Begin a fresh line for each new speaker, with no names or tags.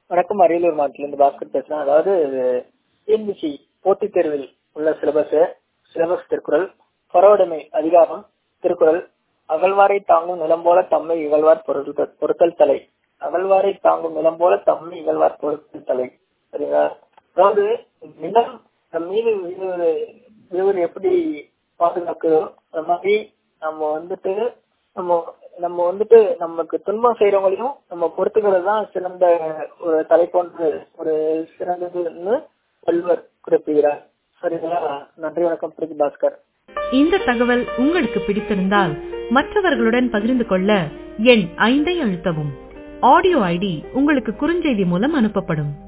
வணக்கம் அரியலூர் மாவட்டத்திலிருந்து பாஸ்கர் பேசுறேன் அதாவது டிஎன்பிசி போட்டித் தேர்வில் உள்ள சிலபஸ் சிலபஸ் திருக்குறள் பரவடைமை அதிகாரம் திருக்குறள் அகழ்வாரை தாங்கும் நிலம் போல தம்மை இகழ்வார் பொருத்தல் பொருத்தல் தலை அகழ்வாரை தாங்கும் நிலம் போல தம்மை இகழ்வார் பொருத்தல் தலை சரிங்களா அதாவது நிலம் நம் மீது விழுவது விழுவது எப்படி பாதுகாக்குதோ அந்த மாதிரி நம்ம வந்துட்டு நம்ம நம்ம வந்துட்டு நமக்கு துன்பம் செய்யறவங்களையும் நம்ம பொறுத்துக்கிறது தான் சிறந்த ஒரு தலைப்பொன்று ஒரு சிறந்ததுன்னு வள்ளுவர் குறிப்பிடுகிறார் சரிங்களா நன்றி வணக்கம் பிரிஜி பாஸ்கர்
இந்த தகவல் உங்களுக்கு பிடித்திருந்தால் மற்றவர்களுடன் பகிர்ந்து கொள்ள எண் ஐந்தை அழுத்தவும் ஆடியோ ஐடி உங்களுக்கு குறுஞ்செய்தி மூலம் அனுப்பப்படும்